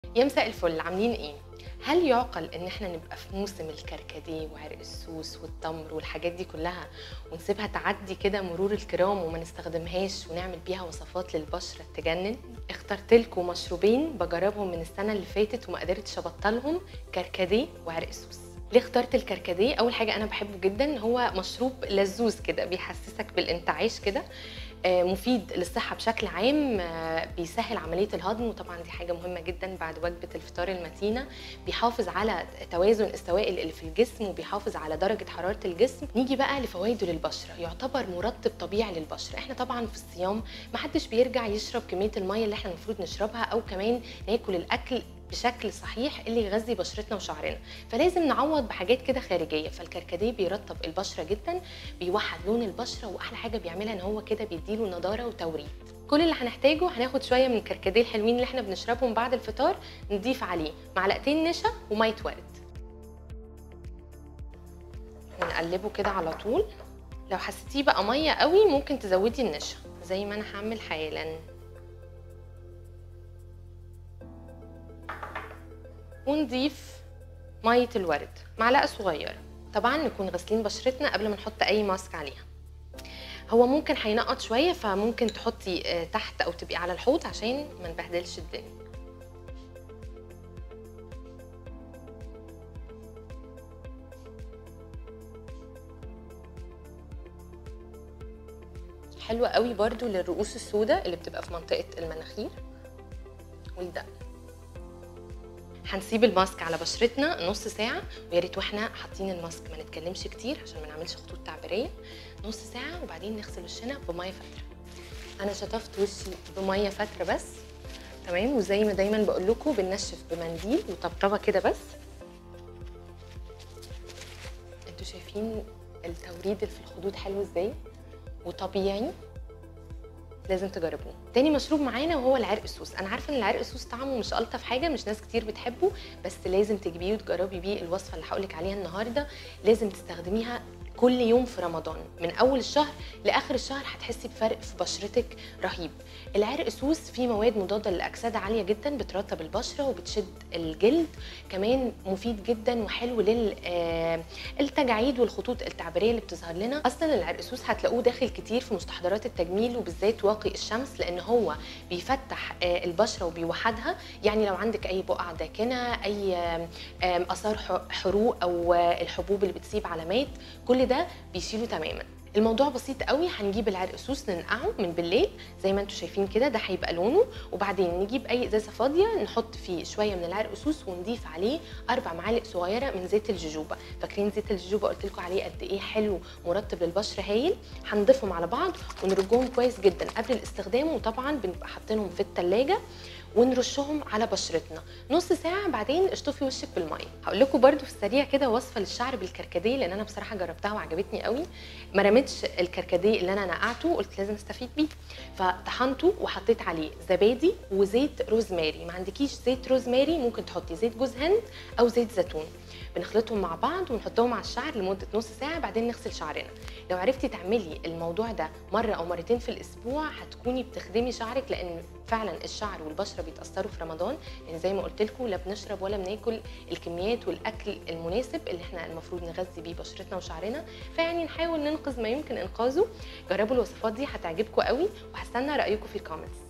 يا مساء الفل عاملين ايه؟ هل يعقل ان احنا نبقى في موسم الكركديه وعرق السوس والتمر والحاجات دي كلها ونسيبها تعدي كده مرور الكرام وما نستخدمهاش ونعمل بيها وصفات للبشره تجنن؟ اخترت لكم مشروبين بجربهم من السنه اللي فاتت وما قدرتش ابطلهم كركديه وعرق السوس. ليه اخترت الكركديه؟ اول حاجه انا بحبه جدا هو مشروب لذوذ كده بيحسسك بالانتعاش كده آه، مفيد للصحة بشكل عام آه، بيسهل عملية الهضم وطبعا دي حاجة مهمة جدا بعد وجبة الفطار المتينة بيحافظ على توازن السوائل اللي في الجسم وبيحافظ على درجة حرارة الجسم نيجي بقى لفوائده للبشرة يعتبر مرطب طبيعي للبشرة احنا طبعا في الصيام محدش بيرجع يشرب كمية المية اللي احنا المفروض نشربها او كمان ناكل الاكل بشكل صحيح اللي يغذي بشرتنا وشعرنا فلازم نعوض بحاجات كده خارجيه فالكركديه بيرطب البشره جدا بيوحد لون البشره واحلى حاجه بيعملها ان هو كده بيديله نضاره وتوريد كل اللي هنحتاجه هناخد شويه من الكركديه الحلوين اللي احنا بنشربهم بعد الفطار نضيف عليه معلقتين نشا وميه ورد ونقلبه كده على طول لو حسيتيه بقى ميه قوي ممكن تزودي النشا زي ما انا هعمل حالا ونضيف ميه الورد معلقه صغيره طبعا نكون غاسلين بشرتنا قبل ما نحط اي ماسك عليها هو ممكن هينقط شويه فممكن تحطي آه، تحت او تبقي على الحوض عشان ما نبهدلش الدنيا حلوة قوي برضو للرؤوس السوداء اللي بتبقى في منطقة المناخير والدقن هنسيب الماسك على بشرتنا نص ساعة ويا ريت واحنا حاطين الماسك ما نتكلمش كتير عشان ما نعملش خطوط تعبيرية نص ساعة وبعدين نغسل وشنا بمية فترة أنا شطفت وشي بمية فترة بس تمام وزي ما دايما بقول لكم بننشف بمنديل وطبطبة كده بس انتوا شايفين التوريد اللي في الخدود حلو ازاي وطبيعي لازم تجربوه تاني مشروب معانا وهو العرق السوس انا عارفه ان العرق السوس طعمه مش الطف حاجه مش ناس كتير بتحبه بس لازم تجيبيه وتجربي بيه الوصفه اللي هقولك عليها النهارده لازم تستخدميها كل يوم في رمضان من اول الشهر لاخر الشهر هتحسي بفرق في بشرتك رهيب العرق سوس فيه مواد مضاده للاكسده عاليه جدا بترطب البشره وبتشد الجلد كمان مفيد جدا وحلو للتجاعيد والخطوط التعبيريه اللي بتظهر لنا اصلا العرقسوس هتلاقوه داخل كتير في مستحضرات التجميل وبالذات واقي الشمس لان هو بيفتح آه، البشره وبيوحدها يعني لو عندك اي بقع داكنه اي آم، آم، اثار ح- حروق او آه، الحبوب اللي بتسيب علامات كل ده بيشيله تماما الموضوع بسيط قوي هنجيب العرقسوس ننقعه من بالليل زي ما انتم شايفين كده ده هيبقى لونه وبعدين نجيب اي ازازه فاضيه نحط فيه شويه من العرقسوس ونضيف عليه اربع معالق صغيره من زيت الجوجوبا فاكرين زيت الجوجوبا قلت لكم عليه قد ايه حلو مرطب للبشره هايل هنضيفهم على بعض ونرجهم كويس جدا قبل الاستخدام وطبعا بنبقى حاطينهم في الثلاجه ونرشهم على بشرتنا نص ساعه بعدين اشطفي وشك بالميه هقول لكم برده في السريع كده وصفه للشعر بالكركديه لان انا بصراحه جربتها وعجبتني قوي ما رميتش الكركديه اللي انا نقعته قلت لازم استفيد بيه فطحنته وحطيت عليه زبادي وزيت روزماري ما عندكيش زيت روزماري ممكن تحطي زيت جوز هند او زيت زيتون بنخلطهم مع بعض ونحطهم على الشعر لمده نص ساعه بعدين نغسل شعرنا لو عرفتي تعملي الموضوع ده مره او مرتين في الاسبوع هتكوني بتخدمي شعرك لان فعلا الشعر والبشره بيتاثروا في رمضان لان زي ما قلت لكم لا بنشرب ولا بناكل الكميات والاكل المناسب اللي احنا المفروض نغذي بيه بشرتنا وشعرنا فيعني نحاول ننقذ ما يمكن انقاذه جربوا الوصفات دي هتعجبكم قوي وهستنى رايكم في الكومنتس